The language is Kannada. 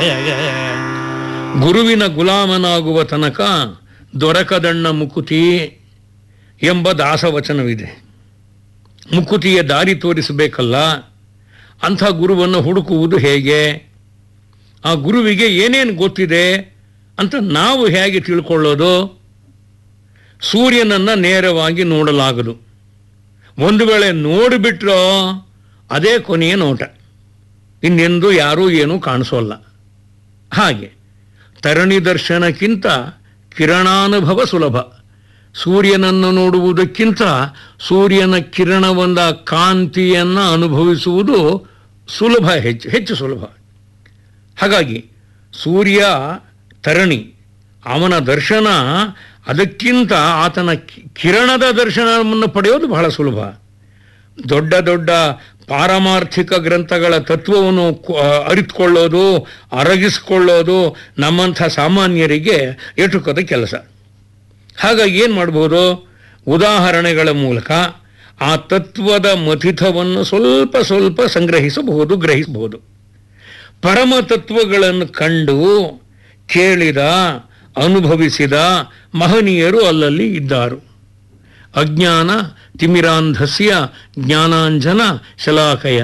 ಗುರುವಿನ ಗುಲಾಮನಾಗುವ ತನಕ ದೊರಕದಣ್ಣ ಮುಕುತಿ ಎಂಬ ದಾಸವಚನವಿದೆ ಮುಕುತಿಯ ದಾರಿ ತೋರಿಸಬೇಕಲ್ಲ ಅಂಥ ಗುರುವನ್ನು ಹುಡುಕುವುದು ಹೇಗೆ ಆ ಗುರುವಿಗೆ ಏನೇನು ಗೊತ್ತಿದೆ ಅಂತ ನಾವು ಹೇಗೆ ತಿಳ್ಕೊಳ್ಳೋದು ಸೂರ್ಯನನ್ನು ನೇರವಾಗಿ ನೋಡಲಾಗದು ಒಂದು ವೇಳೆ ನೋಡಿಬಿಟ್ರೋ ಅದೇ ಕೊನೆಯ ನೋಟ ಇನ್ನೆಂದು ಯಾರೂ ಏನೂ ಕಾಣಿಸೋಲ್ಲ ಹಾಗೆ ತರಣಿ ದರ್ಶನಕ್ಕಿಂತ ಕಿರಣಾನುಭವ ಸುಲಭ ಸೂರ್ಯನನ್ನು ನೋಡುವುದಕ್ಕಿಂತ ಸೂರ್ಯನ ಕಿರಣವೊಂದ ಕಾಂತಿಯನ್ನು ಅನುಭವಿಸುವುದು ಸುಲಭ ಹೆಚ್ಚು ಹೆಚ್ಚು ಸುಲಭ ಹಾಗಾಗಿ ಸೂರ್ಯ ತರಣಿ ಅವನ ದರ್ಶನ ಅದಕ್ಕಿಂತ ಆತನ ಕಿ- ಕಿರಣದ ದರ್ಶನವನ್ನು ಪಡೆಯೋದು ಬಹಳ ಸುಲಭ ದೊಡ್ಡ ದೊಡ್ಡ ಪಾರಮಾರ್ಥಿಕ ಗ್ರಂಥಗಳ ತತ್ವವನ್ನು ಕು- ಅರಿತುಕೊಳ್ಳೋದು ಅರಗಿಸ್ಕೊಳ್ಳೋದು ನಮ್ಮಂಥ ಸಾಮಾನ್ಯರಿಗೆ ಎಟುಕದ ಕೆಲಸ ಹಾಗಾಗಿ ಏನು ಮಾಡ್ಬೋದು ಉದಾಹರಣೆಗಳ ಮೂಲಕ ಆ ತತ್ವದ ಮಥಿತವನ್ನು ಸ್ವಲ್ಪ ಸ್ವಲ್ಪ ಸಂಗ್ರಹಿಸಬಹುದು ಗ್ರಹಿಸಬಹುದು ಪರಮ ತತ್ವಗಳನ್ನು ಕಂಡು ಕೇಳಿದ ಅನುಭವಿಸಿದ ಮಹನೀಯರು ಅಲ್ಲಲ್ಲಿ ಇದ್ದಾರು ಅಜ್ಞಾನ ತಿಮಿರಾಂಧಸ್ಯ ಜ್ಞಾನಾಂಜನ ಶಲಾಕಯ